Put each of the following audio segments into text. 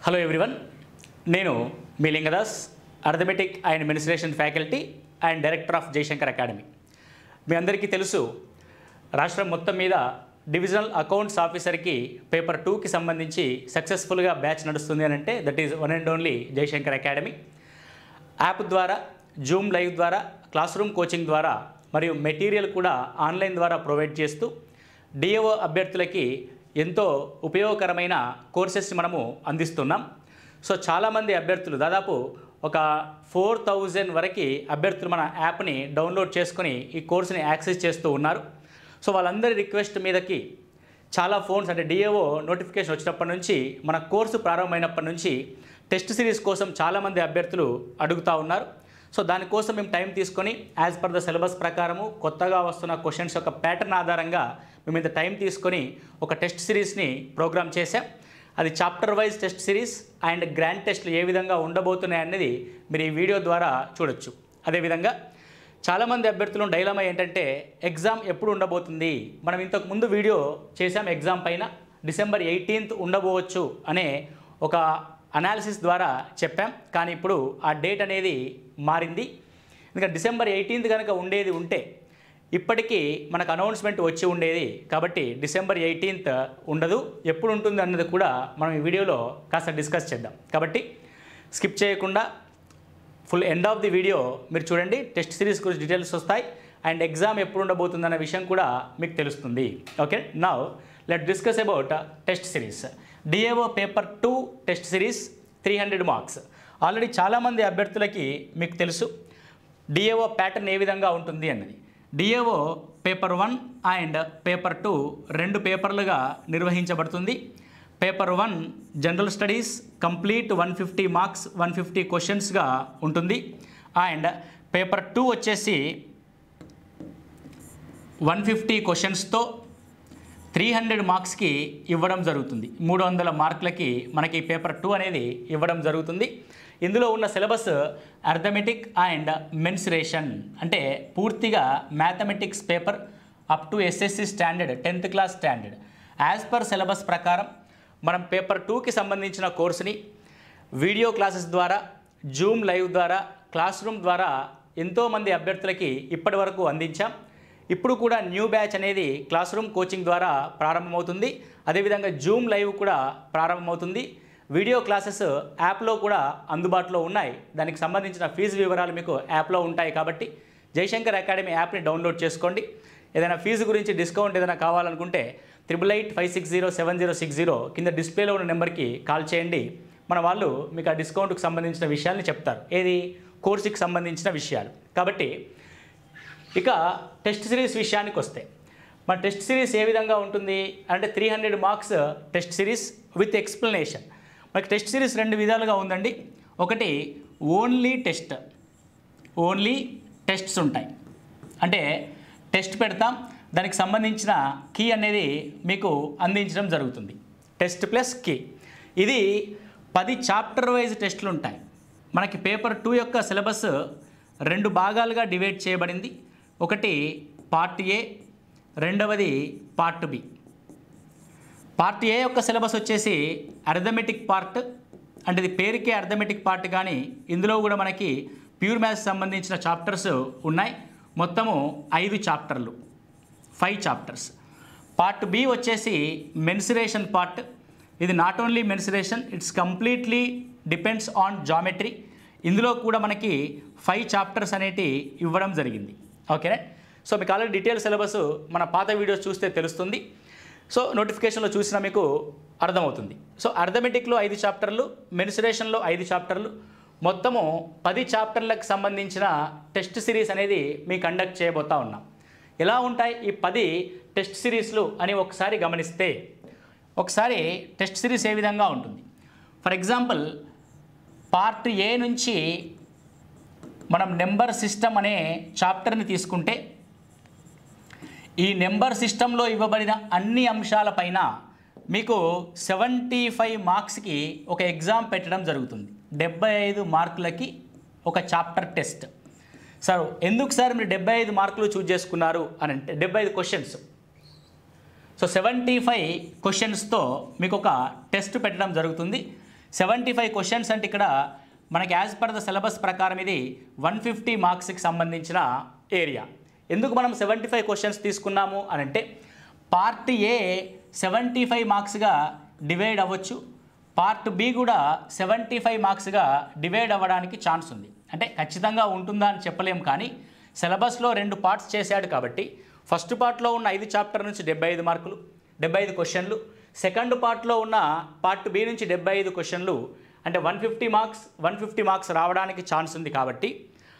hello everyone నేను మీ Lingadas arithmetic and administration faculty and director of Jayashankar academy మీ అందరికీ తెలుసు రాష్ట్రం మొత్తం మీద డివిజనల్ అకౌంట్స్ ఆఫీసర్కి పేపర్ టూకి సంబంధించి సక్సెస్ఫుల్గా బ్యాచ్ నడుస్తుంది అని అంటే that is one and only Jayashankar academy app ద్వారా జూమ్ లైవ్ ద్వారా క్లాస్ రూమ్ కోచింగ్ ద్వారా మరియు మెటీరియల్ కూడా ఆన్లైన్ ద్వారా ప్రొవైడ్ చేస్తూ డిఏఓ అభ్యర్థులకి ఎంతో ఉపయోగకరమైన కోర్సెస్ మనము అందిస్తున్నాం సో చాలామంది అభ్యర్థులు దాదాపు ఒక ఫోర్ థౌజండ్ వరకు అభ్యర్థులు మన యాప్ని డౌన్లోడ్ చేసుకొని ఈ కోర్సుని యాక్సెస్ చేస్తూ ఉన్నారు సో వాళ్ళందరి రిక్వెస్ట్ మీదకి చాలా ఫోన్స్ అంటే డిఏఓ నోటిఫికేషన్ వచ్చినప్పటి నుంచి మన కోర్సు ప్రారంభమైనప్పటి నుంచి టెస్ట్ సిరీస్ కోసం చాలామంది అభ్యర్థులు అడుగుతూ ఉన్నారు సో దానికోసం మేము టైం తీసుకొని యాజ్ పర్ ద సిలబస్ ప్రకారము కొత్తగా వస్తున్న క్వశ్చన్స్ యొక్క ప్యాటర్న్ ఆధారంగా మేము ఇంత టైం తీసుకొని ఒక టెస్ట్ సిరీస్ని ప్రోగ్రామ్ చేశాం అది chapter wise test series and grand టెస్ట్లు ఏ విధంగా ఉండబోతున్నాయి అనేది మీరు ఈ వీడియో ద్వారా చూడొచ్చు అదేవిధంగా చాలామంది అభ్యర్థులు డైలమా ఏంటంటే ఎగ్జామ్ ఎప్పుడు ఉండబోతుంది మనం ఇంతకు ముందు వీడియో చేసాం ఎగ్జామ్ పైన డిసెంబర్ ఎయిటీన్త్ ఉండబోవచ్చు అనే ఒక అనాలిసిస్ ద్వారా చెప్పాం కానీ ఇప్పుడు ఆ డేట్ అనేది మారింది ఎందుకంటే డిసెంబర్ ఎయిటీన్త్ కనుక ఉండేది ఉంటే ఇప్పటికీ మనకు అనౌన్స్మెంట్ వచ్చి ఉండేది కాబట్టి డిసెంబర్ ఎయిటీన్త్ ఉండదు ఎప్పుడు ఉంటుంది అన్నది కూడా మనం ఈ వీడియోలో కాస్త డిస్కస్ చేద్దాం కాబట్టి స్కిప్ చేయకుండా full end of the video మీరు చూడండి టెస్ట్ సిరీస్ గురించి డీటెయిల్స్ వస్తాయి అండ్ ఎగ్జామ్ ఎప్పుడు ఉండబోతుందన్న విషయం కూడా మీకు తెలుస్తుంది okay now let discuss about test series DAO paper two test series three hundred marks already చాలామంది అభ్యర్థులకి మీకు తెలుసు డిఏఓ ప్యాటర్న్ ఏ విధంగా ఉంటుంది అన్నది DAO paper one and paper two రెండు పేపర్లుగా నిర్వహించబడుతుంది paper one general studies complete one fifty marks one fifty క్వశ్చన్స్గా ఉంటుంది అండ్ పేపర్ టూ వచ్చేసి వన్ ఫిఫ్టీ క్వశ్చన్స్తో త్రీ హండ్రెడ్ మార్క్స్కి ఇవ్వడం జరుగుతుంది మూడు వందల మార్కులకి మనకి పేపర్ టూ అనేది ఇవ్వడం జరుగుతుంది ఇందులో ఉన్న సిలబస్ అర్థమెటిక్ అండ్ మెన్సురేషన్ అంటే పూర్తిగా mathematics paper up to SSC standard tenth class standard as per syllabus ప్రకారం మనం పేపర్ టూకి సంబంధించిన కోర్సుని వీడియో క్లాసెస్ ద్వారా జూమ్ లైవ్ ద్వారా క్లాస్ రూమ్ ద్వారా ఎంతోమంది అభ్యర్థులకి ఇప్పటి వరకు అందించాం ఇప్పుడు కూడా న్యూ బ్యాచ్ అనేది క్లాస్ రూమ్ కోచింగ్ ద్వారా ప్రారంభమవుతుంది అదేవిధంగా జూమ్ లైవ్ కూడా ప్రారంభమవుతుంది వీడియో క్లాసెస్ యాప్లో కూడా అందుబాటులో ఉన్నాయి దానికి సంబంధించిన ఫీజు వివరాలు మీకు యాప్లో ఉంటాయి కాబట్టి జయశంకర్ అకాడమీ యాప్ని డౌన్లోడ్ చేసుకోండి ఏదైనా ఫీజు గురించి డిస్కౌంట్ ఏదైనా కావాలనుకుంటే triple eight five six zero seven zero six zero కింద డిస్ప్లేలో ఉన్న నెంబర్కి కాల్ చేయండి మన వాళ్ళు మీకు ఆ డిస్కౌంట్కి సంబంధించిన విషయాల్ని చెప్తారు ఏది కోర్సుకి సంబంధించిన విషయాలు కాబట్టి ఇక టెస్ట్ సిరీస్ విషయానికి వస్తే మన టెస్ట్ సిరీస్ ఏ విధంగా ఉంటుంది అంటే three hundred marks test series with explanation మనకి టెస్ట్ సిరీస్ రెండు విధాలుగా ఉందండి ఒకటి ఓన్లీ టెస్ట్ ఓన్లీ టెస్ట్స్ ఉంటాయి అంటే టెస్ట్ పెడతాం దానికి సంబంధించిన కీ అనేది మీకు అందించడం జరుగుతుంది టెస్ట్ ప్లస్ కీ ఇది పది చాప్టర్ వైజ్ టెస్టులు ఉంటాయి మనకి పేపర్ టూ యొక్క సిలబస్ రెండు భాగాలుగా డివైడ్ చేయబడింది ఒకటి పార్ట్ ఏ రెండవది పార్ట్ బి పార్ట్ ఏ యొక్క సిలబస్ వచ్చేసి అర్థమెటిక్ పార్ట్ అంటే ఇది పేరుకే అర్థమెటిక్ పార్ట్ కానీ ఇందులో కూడా మనకి ప్యూర్ మ్యాథ్స్ సంబంధించిన చాప్టర్స్ ఉన్నాయి మొత్తము ఐదు చాప్టర్లు ఫైవ్ చాప్టర్స్ పార్ట్ బి వచ్చేసి మెన్సురేషన్ పార్ట్ ఇది not only mensuration it's completely depends on geometry ఇందులో కూడా మనకి ఫైవ్ చాప్టర్స్ అనేటి ఇవ్వడం జరిగింది ఓకేనా సో మీకు ఆల్రెడీ డీటెయిల్ సిలబస్ మన పాత వీడియోస్ చూస్తే తెలుస్తుంది సో నోటిఫికేషన్లో చూసినా మీకు అర్థమవుతుంది సో అర్థమెటిక్లో ఐదు చాప్టర్లు మెన్సురేషన్లో ఐదు చాప్టర్లు మొత్తము పది చాప్టర్లకు సంబంధించిన టెస్ట్ సిరీస్ అనేది మీ కండక్ట్ చేయబోతా ఉన్నాం ఎలా ఉంటాయి ఈ పది టెస్ట్ సిరీస్లు అని ఒకసారి గమనిస్తే ఒకసారి టెస్ట్ సిరీస్ ఏ విధంగా ఉంటుంది ఫర్ ఎగ్జాంపుల్ పార్ట్ ఏ నుంచి మనం నెంబర్ సిస్టమ్ అనే చాప్టర్ని తీసుకుంటే ఈ నెంబర్ సిస్టంలో ఇవ్వబడిన అన్ని అంశాలపైన మీకు సెవెంటీ ఫైవ్ మార్క్స్కి ఒక ఎగ్జామ్ పెట్టడం జరుగుతుంది డెబ్బై ఐదు మార్కులకి ఒక చాప్టర్ టెస్ట్ సార్ ఎందుకు సార్ మీరు డెబ్బై ఐదు మార్కులు చూజ్ చేసుకున్నారు అని అంటే డెబ్బై ఐదు క్వశ్చన్స్ సో సెవెంటీ ఫైవ్ క్వశ్చన్స్తో మీకు ఒక టెస్ట్ పెట్టడం జరుగుతుంది సెవెంటీ ఫైవ్ క్వశ్చన్స్ అంటే ఇక్కడ మనకి యాజ్ పర్ ద సిలబస్ ప్రకారం ఇది వన్ ఫిఫ్టీ మార్క్స్కి సంబంధించిన ఏరియా ఎందుకు మనం సెవెంటీ ఫైవ్ క్వశ్చన్స్ తీసుకున్నాము అని అంటే పార్ట్ ఏ సెవెంటీ ఫైవ్ మార్క్స్గా డివైడ్ అవ్వచ్చు పార్ట్ బి కూడా సెవెంటీ ఫైవ్ మార్క్స్గా డివైడ్ అవ్వడానికి ఛాన్స్ ఉంది అంటే ఖచ్చితంగా ఉంటుందా అని చెప్పలేం కానీ సిలబస్లో రెండు పార్ట్స్ చేశాడు కాబట్టి ఫస్ట్ పార్ట్లో ఉన్న ఐదు చాప్టర్ నుంచి డెబ్బై ఐదు మార్కులు డెబ్బై ఐదు క్వశ్చన్లు సెకండ్ పార్ట్లో ఉన్న పార్ట్ బి నుంచి డెబ్బై ఐదు క్వశ్చన్లు అంటే one fifty marks one fifty marks రావడానికి ఛాన్స్ ఉంది కాబట్టి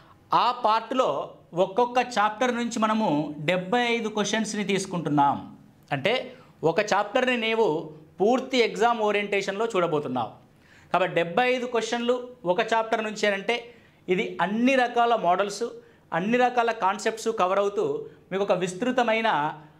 ఆ పార్ట్లో ఒక్కొక్క చాప్టర్ నుంచి మనము డెబ్బై ఐదు క్వశ్చన్స్ని తీసుకుంటున్నాం అంటే ఒక చాప్టర్ని నీవు పూర్తి ఎగ్జామ్ ఓరియంటేషన్లో చూడబోతున్నావు కాబట్టి డెబ్బై ఐదు క్వశ్చన్లు ఒక చాప్టర్ నుంచి అంటే ఇది అన్ని రకాల మోడల్స్ అన్ని రకాల కాన్సెప్ట్స్ కవర్ అవుతూ మీకు ఒక విస్తృతమైన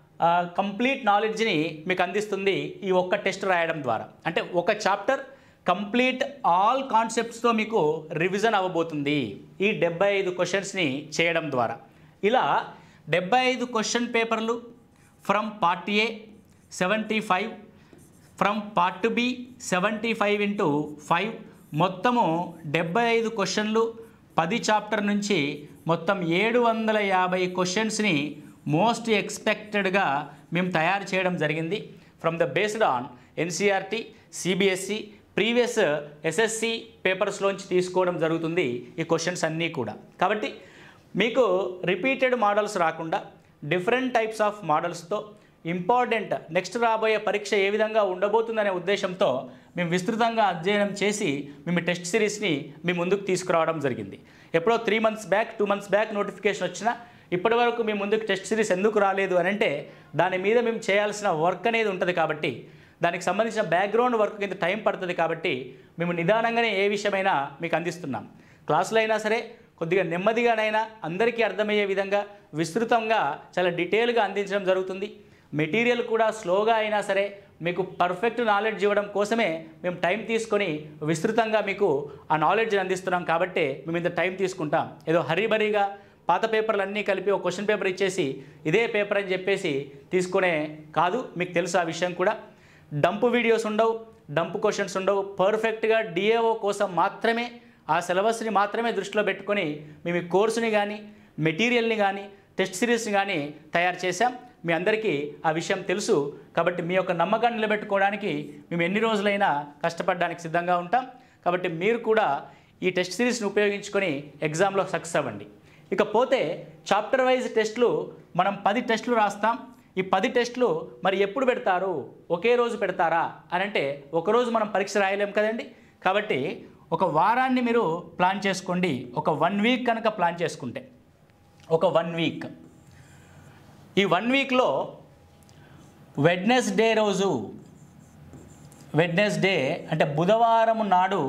కంప్లీట్ నాలెడ్జ్ని మీకు అందిస్తుంది ఈ ఒక్క టెస్ట్ రాయడం ద్వారా అంటే ఒక చాప్టర్ కంప్లీట్ ఆల్ కాన్సెప్ట్స్తో మీకు రివిజన్ అవ్వబోతుంది ఈ డెబ్బై ఐదు క్వశ్చన్స్ని చేయడం ద్వారా ఇలా డెబ్బై ఐదు క్వశ్చన్ పేపర్లు from part A seventy five from part B seventy five into five మొత్తము డెబ్బై ఐదు క్వశ్చన్లు పది చాప్టర్ నుంచి మొత్తం ఏడు వందల యాభై క్వశ్చన్స్ని మోస్ట్ ఎక్స్పెక్టెడ్గా మేము తయారు చేయడం జరిగింది from the based on NCERT CBSE previous SSC పేపర్స్లోంచి తీసుకోవడం జరుగుతుంది ఈ క్వశ్చన్స్ అన్నీ కూడా కాబట్టి మీకు రిపీటెడ్ మోడల్స్ రాకుండా డిఫరెంట్ టైప్స్ ఆఫ్ మోడల్స్తో ఇంపార్టెంట్ నెక్స్ట్ రాబోయే పరీక్ష ఏ విధంగా ఉండబోతుందనే ఉద్దేశంతో మేము విస్తృతంగా అధ్యయనం చేసి మేము ఈ టెస్ట్ సిరీస్ని మీ ముందుకు తీసుకురావడం జరిగింది ఎప్పుడో three months back two months back notification వచ్చినా ఇప్పటి వరకు మీ ముందుకు టెస్ట్ సిరీస్ ఎందుకు రాలేదు అని అంటే దాని మీద మేము చేయాల్సిన వర్క్ అనేది ఉంటుంది కాబట్టి దానికి సంబంధించిన బ్యాక్గ్రౌండ్ వర్క్ కింద టైం పడుతుంది కాబట్టి మేము నిదానంగానే ఏ విషయమైనా మీకు అందిస్తున్నాం క్లాసులో అయినా సరే కొద్దిగా నెమ్మదిగానైనా అందరికీ అర్థమయ్యే విధంగా విస్తృతంగా చాలా డీటెయిల్గా అందించడం జరుగుతుంది మెటీరియల్ కూడా స్లోగా అయినా సరే మీకు పర్ఫెక్ట్ నాలెడ్జ్ ఇవ్వడం కోసమే మేము టైం తీసుకొని విస్తృతంగా మీకు ఆ నాలెడ్జ్ని అందిస్తున్నాం కాబట్టి మేము ఇంత టైం తీసుకుంటాం ఏదో హరీబరీగా పాత పేపర్లు అన్నీ కలిపి ఒక క్వశ్చన్ పేపర్ ఇచ్చేసి ఇదే పేపర్ అని చెప్పేసి తీసుకునే కాదు మీకు తెలుసు ఆ విషయం కూడా డంప్ వీడియోస్ ఉండవు డంప్ క్వశ్చన్స్ ఉండవు పర్ఫెక్ట్గా డిఏఓ కోసం మాత్రమే ఆ సిలబస్ని మాత్రమే దృష్టిలో పెట్టుకొని మేము ఈ కోర్సుని కానీ మెటీరియల్ని కానీ టెస్ట్ సిరీస్ని కానీ తయారు చేశాం మీ అందరికీ ఆ విషయం తెలుసు కాబట్టి మీ యొక్క నమ్మకాన్ని నిలబెట్టుకోవడానికి మేము ఎన్ని రోజులైనా కష్టపడడానికి సిద్ధంగా ఉంటాం కాబట్టి మీరు కూడా ఈ టెస్ట్ సిరీస్ని ఉపయోగించుకొని ఎగ్జామ్లో సక్సెస్ అవ్వండి ఇకపోతే చాప్టర్ వైజ్ టెస్టులు మనం పది టెస్టులు రాస్తాం ఈ పది టెస్టులు మరి ఎప్పుడు పెడతారు ఒకే రోజు పెడతారా అని అంటే ఒకరోజు మనం పరీక్ష రాయలేం కదండి కాబట్టి ఒక వారాన్ని మీరు ప్లాన్ చేసుకోండి ఒక వన్ వీక్ కనుక ప్లాన్ చేసుకుంటే ఒక వన్ వీక్ ఈ వన్ వీక్లో వెడ్నెస్డే రోజు వెడ్నెస్డే అంటే బుధవారం నాడు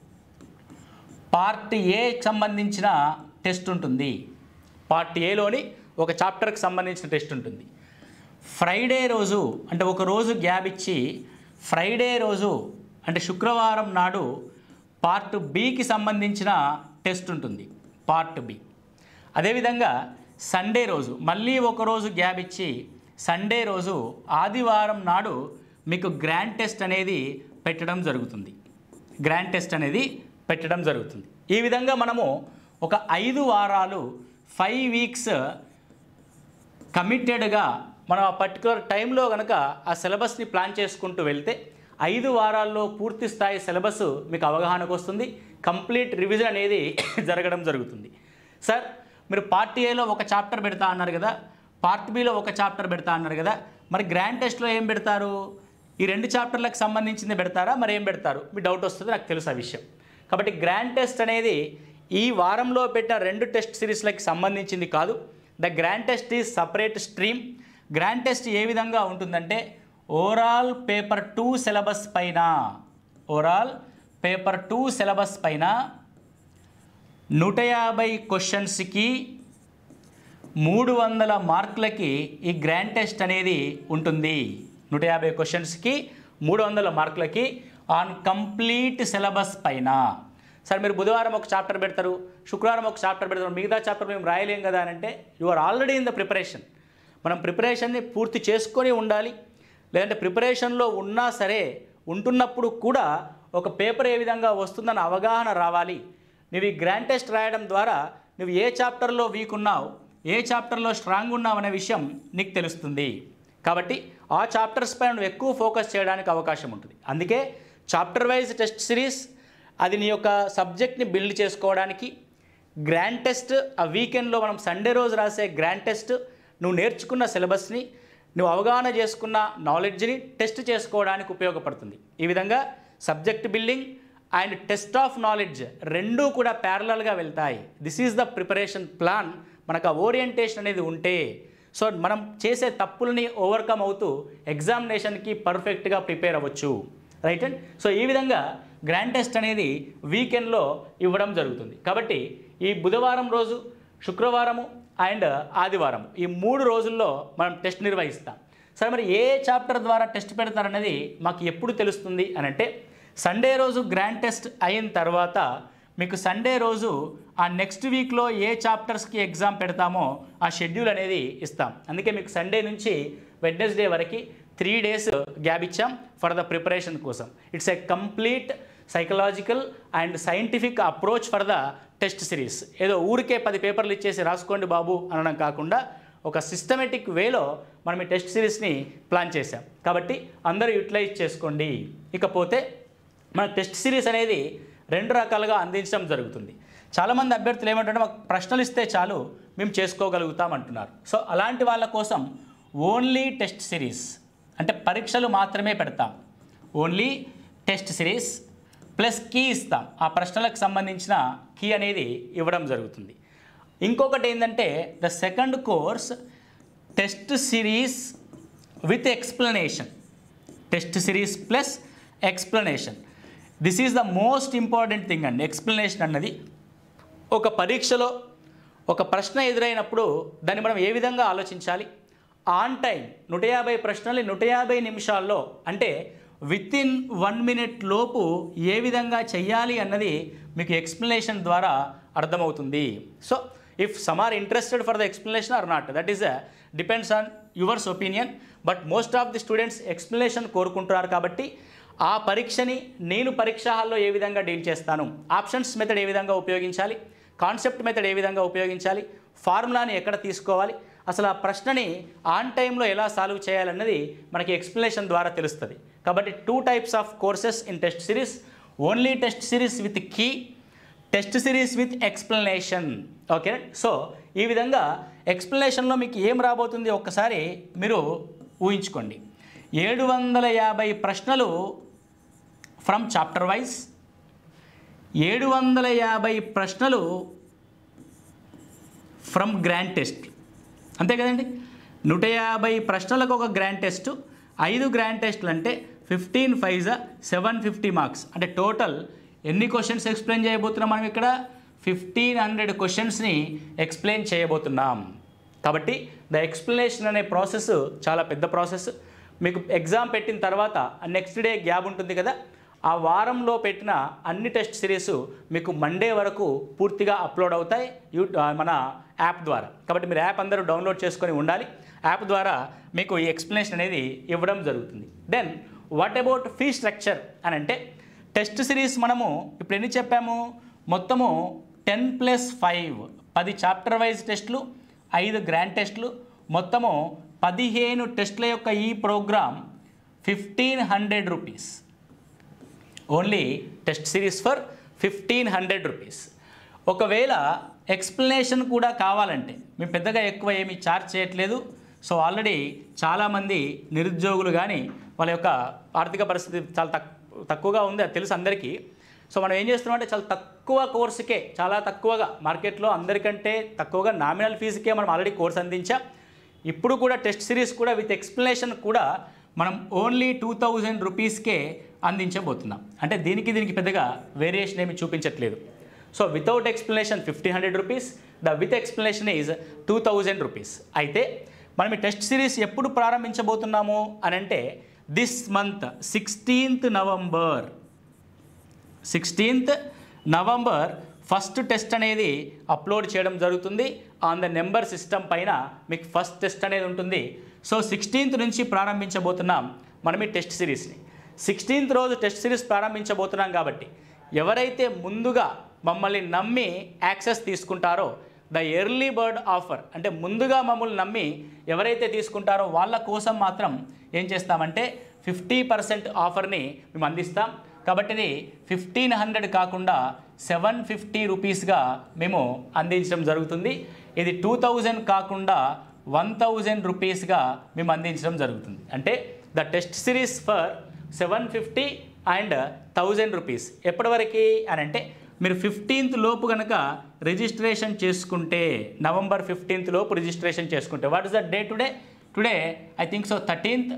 పార్ట్ ఏకి సంబంధించిన టెస్ట్ ఉంటుంది పార్ట్ ఏలోని ఒక చాప్టర్కి సంబంధించిన టెస్ట్ ఉంటుంది ఫ్రైడే రోజు అంటే ఒక రోజు గ్యాప్ ఇచ్చి ఫ్రైడే రోజు అంటే శుక్రవారం నాడు పార్ట్ బికి సంబంధించిన టెస్ట్ ఉంటుంది పార్ట్ బి అదేవిధంగా సండే రోజు మళ్ళీ ఒక రోజు గ్యాప్ ఇచ్చి సండే రోజు ఆదివారం నాడు మీకు గ్రాండ్ టెస్ట్ అనేది పెట్టడం జరుగుతుంది గ్రాండ్ టెస్ట్ అనేది పెట్టడం జరుగుతుంది ఈ విధంగా మనము ఒక ఐదు వారాలు ఫైవ్ వీక్స్ కమిటెడ్గా మనం ఆ పర్టికులర్ టైంలో కనుక ఆ సిలబస్ని ప్లాన్ చేసుకుంటూ వెళ్తే ఐదు వారాల్లో పూర్తి స్థాయి సిలబస్ మీకు అవగాహనకు వస్తుంది కంప్లీట్ రివిజన్ అనేది జరగడం జరుగుతుంది సార్ మీరు పార్ట్ ఏలో ఒక చాప్టర్ పెడతా అన్నారు కదా పార్ట్ బిలో ఒక చాప్టర్ పెడతా అన్నారు కదా మరి గ్రాండ్ టెస్ట్లో ఏం పెడతారు ఈ రెండు చాప్టర్లకు సంబంధించింది పెడతారా మరి ఏం పెడతారు మీ డౌట్ వస్తుంది నాకు తెలుసు ఆ విషయం కాబట్టి గ్రాండ్ టెస్ట్ అనేది ఈ వారంలో పెట్టిన రెండు టెస్ట్ సిరీస్లకి సంబంధించింది కాదు the grand test is separate stream grand test ఏ విధంగా ఉంటుందంటే ఓవరాల్ పేపర్ టూ సిలబస్ పైన ఓవరాల్ పేపర్ టూ సిలబస్ పైన నూట యాభై క్వశ్చన్స్కి మూడు వందల మార్కులకి ఈ గ్రాండ్ టెస్ట్ అనేది ఉంటుంది నూట యాభై క్వశ్చన్స్కి మూడు వందల మార్కులకి ఆన్ కంప్లీట్ సిలబస్ పైన సార్ మీరు బుధవారం ఒక చాప్టర్ పెడతారు శుక్రవారం ఒక చాప్టర్ పెడతారు మిగతా చాప్టర్ మేము రాయలేం కదా అని అంటే you are already in the preparation మనం ప్రిపరేషన్ని పూర్తి చేసుకొని ఉండాలి లేదంటే ప్రిపరేషన్లో ఉన్నా సరే ఉంటున్నప్పుడు కూడా ఒక పేపర్ ఏ విధంగా వస్తుందన్న అవగాహన రావాలి నువ్వు ఈ గ్రాండ్ టెస్ట్ రాయడం ద్వారా నువ్వు ఏ చాప్టర్లో వీక్ ఉన్నావు ఏ చాప్టర్లో స్ట్రాంగ్ ఉన్నావు అనే విషయం నీకు తెలుస్తుంది కాబట్టి ఆ చాప్టర్స్ పైన నువ్వు ఎక్కువ ఫోకస్ చేయడానికి అవకాశం ఉంటుంది అందుకే చాప్టర్ వైజ్ టెస్ట్ సిరీస్ అది నీ యొక్క సబ్జెక్ట్ని బిల్డ్ చేసుకోవడానికి గ్రాండ్ టెస్ట్ ఆ వీకెండ్లో మనం సండే రోజు రాసే గ్రాండ్ టెస్ట్ నువ్వు నేర్చుకున్న సిలబస్ని నువ్వు అవగాహన చేసుకున్న నాలెడ్జ్ని టెస్ట్ చేసుకోవడానికి ఉపయోగపడుతుంది ఈ విధంగా subject building and test of knowledge రెండూ కూడా ప్యారలల్గా వెళ్తాయి this is the preparation plan మనకు ఆ ఓరియంటేషన్ అనేది ఉంటే సో మనం చేసే తప్పుల్ని ఓవర్కమ్ అవుతూ ఎగ్జామినేషన్కి పర్ఫెక్ట్గా ప్రిపేర్ అవ్వచ్చు రైట్ అండ్ సో ఈ విధంగా గ్రాండ్ టెస్ట్ అనేది వీకెండ్లో ఇవ్వడం జరుగుతుంది కాబట్టి ఈ బుధవారం రోజు శుక్రవారము అండ్ ఆదివారం ఈ మూడు రోజుల్లో మనం టెస్ట్ నిర్వహిస్తాం సరే మరి ఏ చాప్టర్ ద్వారా టెస్ట్ పెడతారనేది మాకు ఎప్పుడు తెలుస్తుంది అని అంటే సండే రోజు గ్రాండ్ టెస్ట్ అయిన తర్వాత మీకు సండే రోజు ఆ నెక్స్ట్ వీక్లో ఏ చాప్టర్స్కి ఎగ్జామ్ పెడతామో ఆ షెడ్యూల్ అనేది ఇస్తాం అందుకే మీకు సండే నుంచి వెడ్నెస్డే వరకు త్రీ డేస్ గ్యాప్ ఇచ్చాం ఫర్ ద ప్రిపరేషన్ కోసం it's a complete psychological and scientific approach for the test series ఏదో ఊరికే పది పేపర్లు ఇచ్చేసి రాసుకోండి బాబు అనడం కాకుండా ఒక సిస్టమేటిక్ వేలో మనం ఈ టెస్ట్ సిరీస్ని ప్లాన్ చేశాం కాబట్టి అందరూ యూటిలైజ్ చేసుకోండి ఇకపోతే మన టెస్ట్ సిరీస్ అనేది రెండు రకాలుగా అందించడం జరుగుతుంది చాలామంది అభ్యర్థులు ఏమంటారంటే మాకు ప్రశ్నలు ఇస్తే చాలు మేము చేసుకోగలుగుతాం అంటున్నారు సో అలాంటి వాళ్ళ కోసం ఓన్లీ టెస్ట్ సిరీస్ అంటే పరీక్షలు మాత్రమే పెడతాం only test series plus key ఇస్తాం ఆ ప్రశ్నలకు సంబంధించిన కీ అనేది ఇవ్వడం జరుగుతుంది ఇంకొకటి ఏంటంటే the second course test series with explanation test series plus explanation this is the most important thing అండి ఎక్స్ప్లెనేషన్ అన్నది ఒక పరీక్షలో ఒక ప్రశ్న ఎదురైనప్పుడు దాన్ని మనం ఏ విధంగా ఆలోచించాలి ఆన్ టైం నూట యాభై ప్రశ్నలు నూట యాభై నిమిషాల్లో అంటే విత్ ఇన్ వన్ మినిట్ లోపు ఏ విధంగా చెయ్యాలి అన్నది మీకు ఎక్స్ప్లెనేషన్ ద్వారా అర్థమవుతుంది so if some are interested for the explanation or not that is depends on yours opinion but most of the students explanation కోరుకుంటున్నారు కాబట్టి ఆ పరీక్షని నేను పరీక్ష హాల్లో ఏ విధంగా డీల్ చేస్తాను ఆప్షన్స్ మెథడ్ ఏ విధంగా ఉపయోగించాలి కాన్సెప్ట్ మెథడ్ ఏ విధంగా ఉపయోగించాలి ఫార్ములాని ఎక్కడ తీసుకోవాలి అసలు ఆ ప్రశ్నని ఆన్ టైంలో ఎలా సాల్వ్ చేయాలన్నది మనకి ఎక్స్ప్లెనేషన్ ద్వారా తెలుస్తుంది కాబట్టి two types of courses in test series only test series with key test series with explanation okay so ఈ విధంగా ఎక్స్ప్లెనేషన్లో మీకు ఏం రాబోతుంది ఒక్కసారి మీరు ఊహించుకోండి ఏడు వందల యాభై ప్రశ్నలు ఫ్రమ్ చాప్టర్ వైజ్ ఏడు వందల యాభై ప్రశ్నలు ఫ్రమ్ గ్రాండ్ టెస్ట్ అంతే కదండి నూట యాభై ప్రశ్నలకు ఒక గ్రాండ్ టెస్ట్ ఐదు గ్రాండ్ టెస్ట్లు అంటే ఫిఫ్టీన్ ఫైజా సెవెన్ ఫిఫ్టీ మార్క్స్ అంటే టోటల్ ఎన్ని క్వశ్చన్స్ ఎక్స్ప్లెయిన్ చేయబోతున్నాం మనం ఇక్కడ ఫిఫ్టీన్ హండ్రెడ్ క్వశ్చన్స్ని ఎక్స్ప్లెయిన్ చేయబోతున్నాం కాబట్టి ద ఎక్స్ప్లెనేషన్ అనే ప్రాసెస్ చాలా పెద్ద ప్రాసెస్ మీకు ఎగ్జామ్ పెట్టిన తర్వాత నెక్స్ట్ డే గ్యాప్ ఉంటుంది కదా ఆ వారంలో పెట్టిన అన్ని టెస్ట్ సిరీస్ మీకు మండే వరకు పూర్తిగా అప్లోడ్ అవుతాయి యూ ఆ, మన యాప్ ద్వారా కాబట్టి మీరు యాప్ అందరూ డౌన్లోడ్ చేసుకొని ఉండాలి యాప్ ద్వారా మీకు ఈ ఎక్స్ప్లెనేషన్ అనేది ఇవ్వడం జరుగుతుంది then what about fee structure అని అంటే టెస్ట్ సిరీస్ మనము ఇప్పుడు ఎన్ని చెప్పాము మొత్తము టెన్ ప్లస్ ఫైవ్ పది చాప్టర్ వైజ్ టెస్ట్లు ఐదు గ్రాండ్ టెస్ట్లు మొత్తము పదిహేను టెస్ట్ల యొక్క ఈ programme fifteen hundred rupees only test series for fifteen hundred rupees ఒకవేళ ఎక్స్ప్లెనేషన్ కూడా కావాలంటే మేము పెద్దగా ఎక్కువ ఏమీ ఛార్జ్ చేయట్లేదు సో ఆల్రెడీ చాలామంది నిరుద్యోగులు కానీ వాళ్ళ యొక్క ఆర్థిక పరిస్థితి చాలా తక్ తక్కువగా ఉంది అది తెలుసు అందరికీ సో మనం ఏం చేస్తున్నాం అంటే చాలా తక్కువ కోర్సుకే చాలా తక్కువగా మార్కెట్లో అందరికంటే తక్కువగా నామినల్ ఫీజుకే మనం ఆల్రెడీ కోర్స్ అందించాం ఇప్పుడు కూడా టెస్ట్ సిరీస్ కూడా విత్ ఎక్స్ప్లెనేషన్ కూడా మనం ఓన్లీ టూ థౌజండ్ రూపీస్కే అందించబోతున్నాం అంటే దీనికి దీనికి పెద్దగా వేరియేషన్ ఏమి చూపించట్లేదు so without explanation fifteen hundred rupees the with explanation is two thousand rupees అయితే మనం ఈ టెస్ట్ సిరీస్ ఎప్పుడు ప్రారంభించబోతున్నాము అని అంటే this month sixteenth November sixteenth November first test అనేది అప్లోడ్ చేయడం జరుగుతుంది ఆన్ ద నెంబర్ సిస్టమ్ పైన మీకు ఫస్ట్ టెస్ట్ అనేది ఉంటుంది సో సిక్స్టీన్త్ నుంచి ప్రారంభించబోతున్నాం మనం ఈ టెస్ట్ సిరీస్ని సిక్స్టీన్త్ రోజు టెస్ట్ సిరీస్ ప్రారంభించబోతున్నాం కాబట్టి ఎవరైతే ముందుగా మమ్మల్ని నమ్మి యాక్సెస్ తీసుకుంటారో ద ఎర్లీ బర్డ్ ఆఫర్ అంటే ముందుగా మమ్మల్ని నమ్మి ఎవరైతే తీసుకుంటారో వాళ్ళ కోసం మాత్రం ఏం చేస్తామంటే ఫిఫ్టీ పర్సెంట్ ఆఫర్ని మేము అందిస్తాం కాబట్టి ఇది ఫిఫ్టీన్ హండ్రెడ్ కాకుండా సెవెన్ ఫిఫ్టీ రూపీస్గా మేము అందించడం జరుగుతుంది ఇది టూ థౌజండ్ కాకుండా వన్ థౌజండ్ రూపీస్గా మేము అందించడం జరుగుతుంది అంటే the test series for seven fifty and thousand rupees ఎప్పటివరకు అని అంటే మీరు ఫిఫ్టీన్త్ లోపు కనుక రిజిస్ట్రేషన్ చేసుకుంటే నవంబర్ ఫిఫ్టీన్త్ లోపు రిజిస్ట్రేషన్ చేసుకుంటే what is the day today today I think so thirteenth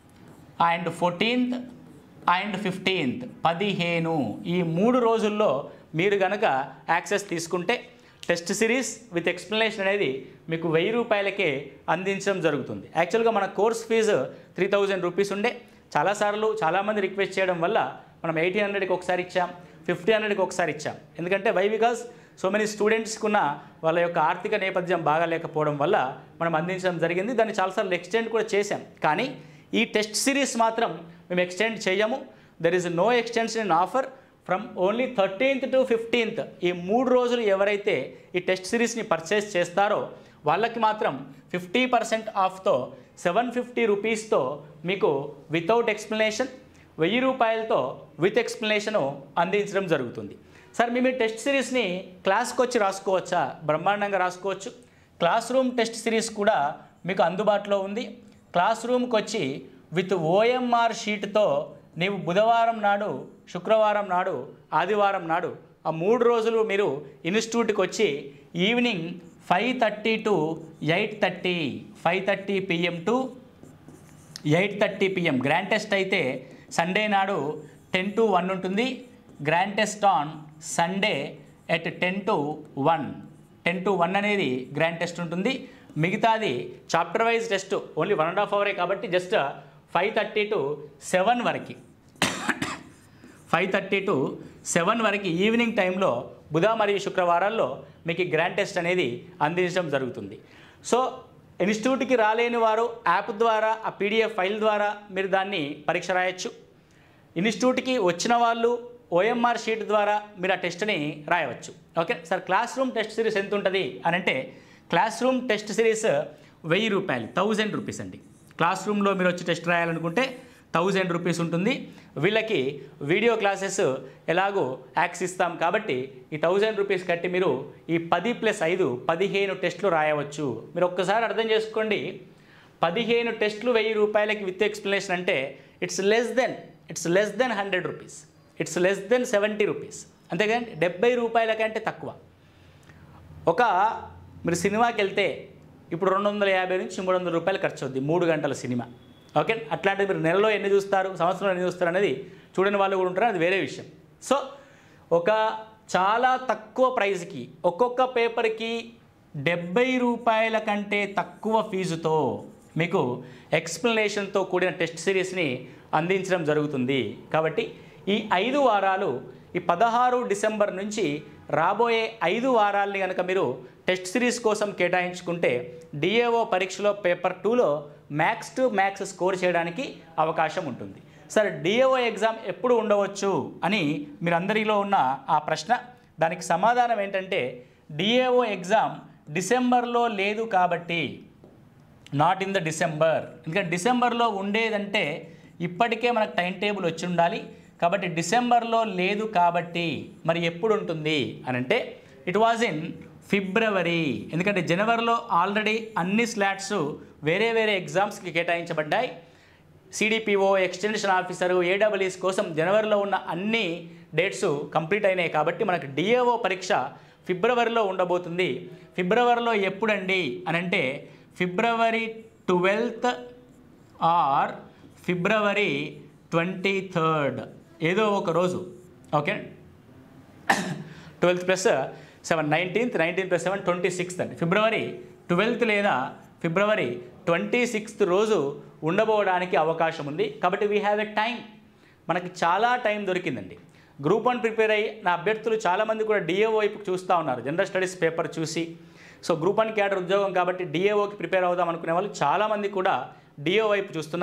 and fourteenth and fifteenth పదిహేను ఈ మూడు రోజుల్లో మీరు కనుక యాక్సెస్ తీసుకుంటే టెస్ట్ సిరీస్ విత్ ఎక్స్ప్లెనేషన్ అనేది మీకు వెయ్యి రూపాయలకే అందించడం జరుగుతుంది యాక్చువల్గా మన course fee three thousand rupees ఉండే చాలాసార్లు చాలామంది రిక్వెస్ట్ చేయడం వల్ల మనం ఎయిటీన్ హండ్రెడ్కి ఒకసారి ఇచ్చాం ఫిఫ్టీ హండ్రెడ్కి ఒకసారి ఇచ్చాం ఎందుకంటే వై బికాస్ సో మెనీ స్టూడెంట్స్కి ఉన్న వాళ్ళ యొక్క ఆర్థిక నేపథ్యం బాగాలేకపోవడం వల్ల మనం అందించడం జరిగింది దాన్ని చాలాసార్లు ఎక్స్టెండ్ కూడా చేశాం కానీ ఈ టెస్ట్ సిరీస్ మాత్రం మేము ఎక్స్టెండ్ చేయము there is no extension in offer from only thirteenth to fifteenth ఈ మూడు రోజులు ఎవరైతే ఈ టెస్ట్ సిరీస్ని పర్చేస్ చేస్తారో వాళ్ళకి మాత్రం ఫిఫ్టీ పర్సెంట్ ఆఫ్తో సెవెన్ ఫిఫ్టీ రూపీస్తో మీకు వితౌట్ ఎక్స్ప్లెనేషన్ వెయ్యి రూపాయలతో విత్ ఎక్స్ప్లెనేషను అందించడం జరుగుతుంది సార్ మేము ఈ టెస్ట్ సిరీస్ని క్లాస్కి వచ్చి రాసుకోవచ్చా బ్రహ్మాండంగా రాసుకోవచ్చు క్లాస్ రూమ్ టెస్ట్ సిరీస్ కూడా మీకు అందుబాటులో ఉంది క్లాస్ రూమ్కి వచ్చి విత్ ఓఎంఆర్ షీట్తో నీవు బుధవారం నాడు శుక్రవారం నాడు ఆదివారం నాడు ఆ మూడు రోజులు మీరు ఇన్స్టిట్యూట్కి వచ్చి evening five thirty to eight thirty five thirty PM to eight thirty PM grand test అయితే సండే నాడు టెన్ టు వన్ ఉంటుంది grand test on Sunday at ten to one ten to one అనేది గ్రాండ్ టెస్ట్ ఉంటుంది మిగతాది chapter wise test only one and half అవరే కాబట్టి just five thirty to seven వరకు five thirty to seven వరకు evening టైంలో బుధ మరియు శుక్రవారాల్లో మీకు ఈ గ్రాండ్ టెస్ట్ అనేది అందించడం జరుగుతుంది సో ఇన్స్టిట్యూట్కి రాలేని వారు యాప్ ద్వారా ఆ పీడిఎఫ్ ఫైల్ ద్వారా మీరు దాన్ని పరీక్ష రాయొచ్చు ఇన్స్టిట్యూట్కి వచ్చిన వాళ్ళు ఓఎంఆర్ షీట్ ద్వారా మీరు ఆ టెస్ట్ని రాయవచ్చు okay sir class room test series ఎంత ఉంటుంది అని అంటే క్లాస్ రూమ్ టెస్ట్ సిరీస్ వెయ్యి రూపాయలు థౌజండ్ రూపీస్ అండి క్లాస్ రూమ్లో మీరు వచ్చి టెస్ట్ రాయాలనుకుంటే థౌజండ్ రూపీస్ ఉంటుంది వీళ్ళకి వీడియో క్లాసెస్ ఎలాగో యాక్స్ ఇస్తాం కాబట్టి ఈ థౌజండ్ రూపీస్ కట్టి మీరు ఈ పది ప్లస్ ఐదు పదిహేను టెస్టులు రాయవచ్చు మీరు ఒక్కసారి అర్థం చేసుకోండి పదిహేను టెస్టులు వెయ్యి రూపాయలకి విత్ ఎక్స్ప్లెనేషన్ అంటే it's less than it's less than hundred rupees it's less than seventy rupees అంతేగాని డెబ్బై రూపాయల కంటే తక్కువ ఒక మీరు సినిమాకి వెళ్తే ఇప్పుడు రెండు వందల యాభై నుంచి మూడు వందల రూపాయలు ఖర్చు అవుద్ది మూడు గంటల సినిమా ఓకే అట్లాంటిది మీరు నెలలో ఎన్ని చూస్తారు సంవత్సరంలో ఎన్ని చూస్తారు అనేది చూడని వాళ్ళు కూడా ఉంటారు అది వేరే విషయం సో ఒక చాలా తక్కువ ప్రైస్కి ఒక్కొక్క పేపర్కి డెబ్బై రూపాయల కంటే తక్కువ ఫీజుతో మీకు ఎక్స్ప్లెనేషన్తో కూడిన టెస్ట్ సిరీస్ని అందించడం జరుగుతుంది కాబట్టి ఈ ఐదు వారాలు ఈ పదహారు డిసెంబర్ నుంచి రాబోయే ఐదు వారాల్ని కనుక మీరు టెస్ట్ సిరీస్ కోసం కేటాయించుకుంటే డిఏఓ పరీక్షలో పేపర్ టూలో మ్యాథ్స్ టు మ్యాథ్స్ స్కోర్ చేయడానికి అవకాశం ఉంటుంది సరే డిఏఓ ఎగ్జామ్ ఎప్పుడు ఉండవచ్చు అని మీరు అందరిలో ఉన్న ఆ ప్రశ్న దానికి సమాధానం ఏంటంటే డిఏఓ ఎగ్జామ్ డిసెంబర్లో లేదు కాబట్టి నాట్ ఇన్ ద డిసెంబర్ ఎందుకంటే డిసెంబర్లో ఉండేదంటే ఇప్పటికే మనకు టైం టేబుల్ వచ్చి ఉండాలి కాబట్టి డిసెంబర్లో లేదు కాబట్టి మరి ఎప్పుడు ఉంటుంది అని అంటే ఇట్ వాజ్ ఇన్ ఫిబ్రవరి ఎందుకంటే జనవరిలో ఆల్రెడీ అన్ని స్లాట్స్ వేరే వేరే ఎగ్జామ్స్కి కేటాయించబడ్డాయి సిడిపిఓ ఎక్స్టెన్షన్ ఆఫీసరు ఏడబ్ల్యూఎస్ కోసం జనవరిలో ఉన్న అన్ని డేట్స్ కంప్లీట్ అయినాయి కాబట్టి మనకు డిఏఓ పరీక్ష ఫిబ్రవరిలో ఉండబోతుంది ఫిబ్రవరిలో ఎప్పుడండి అని అంటే February twelfth or February twenty third ఏదో ఒక రోజు okay twelfth plus seven nineteenth nineteen plus seven twenty sixth అండి ఫిబ్రవరి ట్వెల్త్ లేదా ఫిబ్రవరి ట్వంటీ సిక్స్త్ రోజు ఉండబోవడానికి అవకాశం ఉంది కాబట్టి వీ హ్యావ్ ఎ టైం మనకి చాలా టైం దొరికిందండి గ్రూప్ వన్ ప్రిపేర్ అయ్యి నా అభ్యర్థులు చాలామంది కూడా డిఏఓ వైపు చూస్తూ ఉన్నారు జనరల్ స్టడీస్ పేపర్ చూసి సో గ్రూప్ వన్ క్యాడర్ ఉద్యోగం కాబట్టి డిఏఓకి ప్రిపేర్ అవుదాం అనుకునే వాళ్ళు చాలామంది కూడా డిఓ వైపు చూస్తున్నారు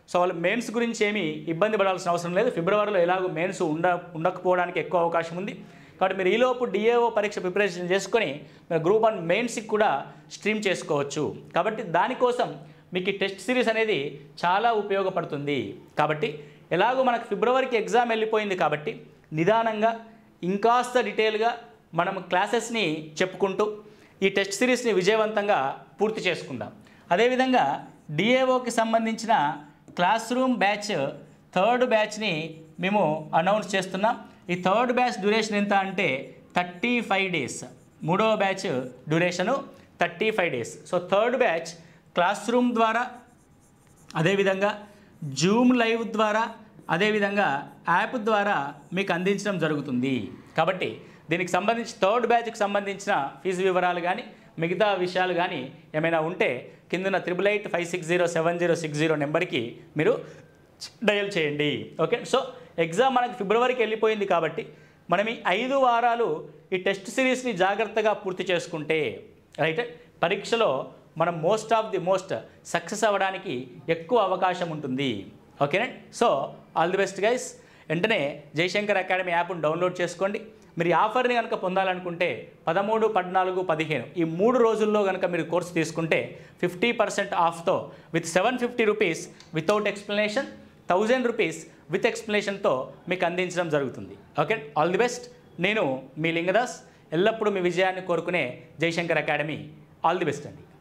సో వాళ్ళు మెయిన్స్ గురించి ఏమీ ఇబ్బంది పడాల్సిన అవసరం లేదు ఫిబ్రవరిలో ఎలాగో మెయిన్స్ ఉండ ఉండకపోవడానికి ఎక్కువ అవకాశం ఉంది కాబట్టి మీరు ఈలోపు డిఏఓ పరీక్ష ప్రిపరేషన్ చేసుకొని మీరు గ్రూప్ వన్ మెయిన్స్కి కూడా స్ట్రీమ్ చేసుకోవచ్చు కాబట్టి దానికోసం మీకు ఈ టెస్ట్ సిరీస్ అనేది చాలా ఉపయోగపడుతుంది కాబట్టి ఎలాగో మనకు ఫిబ్రవరికి ఎగ్జామ్ వెళ్ళిపోయింది కాబట్టి నిదానంగా ఇంకాస్త డీటెయిల్గా మనం క్లాసెస్ని చెప్పుకుంటూ ఈ టెస్ట్ సిరీస్ని విజయవంతంగా పూర్తి చేసుకుందాం అదేవిధంగా డిఏఓకి సంబంధించిన క్లాస్ రూమ్ బ్యాచ్ థర్డ్ బ్యాచ్ని మేము అనౌన్స్ చేస్తున్నాం ఈ థర్డ్ బ్యాచ్ డ్యూరేషన్ ఎంత అంటే థర్టీ ఫైవ్ డేస్ మూడవ batch duration thirty five days so third batch class room ద్వారా అదేవిధంగా జూమ్ లైవ్ ద్వారా అదేవిధంగా యాప్ ద్వారా మీకు అందించడం జరుగుతుంది కాబట్టి దీనికి సంబంధించి థర్డ్ బ్యాచ్కి సంబంధించిన ఫీజు వివరాలు కానీ మిగతా విషయాలు కానీ ఏమైనా ఉంటే కిందన triple eight five six zero seven zero six zero నెంబర్కి మీరు డయల్ చేయండి ఓకే సో ఎగ్జామ్ మనకి ఫిబ్రవరికి వెళ్ళిపోయింది కాబట్టి మనం ఈ ఐదు వారాలు ఈ టెస్ట్ సిరీస్ని జాగ్రత్తగా పూర్తి చేసుకుంటే రైట్ పరీక్షలో మనం most of the most success అవ్వడానికి ఎక్కువ అవకాశం ఉంటుంది ఓకేనా so all the best guys వెంటనే జయశంకర్ అకాడమీ యాప్ను డౌన్లోడ్ చేసుకోండి మీరు ఈ ఆఫర్ని కనుక పొందాలనుకుంటే పదమూడు పద్నాలుగు పదిహేను ఈ మూడు రోజుల్లో కనుక మీరు కోర్సు తీసుకుంటే ఫిఫ్టీ పర్సెంట్ ఆఫ్తో with seven fifty rupees without explanation thousand rupees with ఎక్స్ప్లెనేషన్తో మీకు అందించడం జరుగుతుంది ఓకే ఆల్ ది బెస్ట్ నేను మీ లింగదాస్ ఎల్లప్పుడూ మీ విజయాన్ని కోరుకునే Jayashankar Academy all the best అండి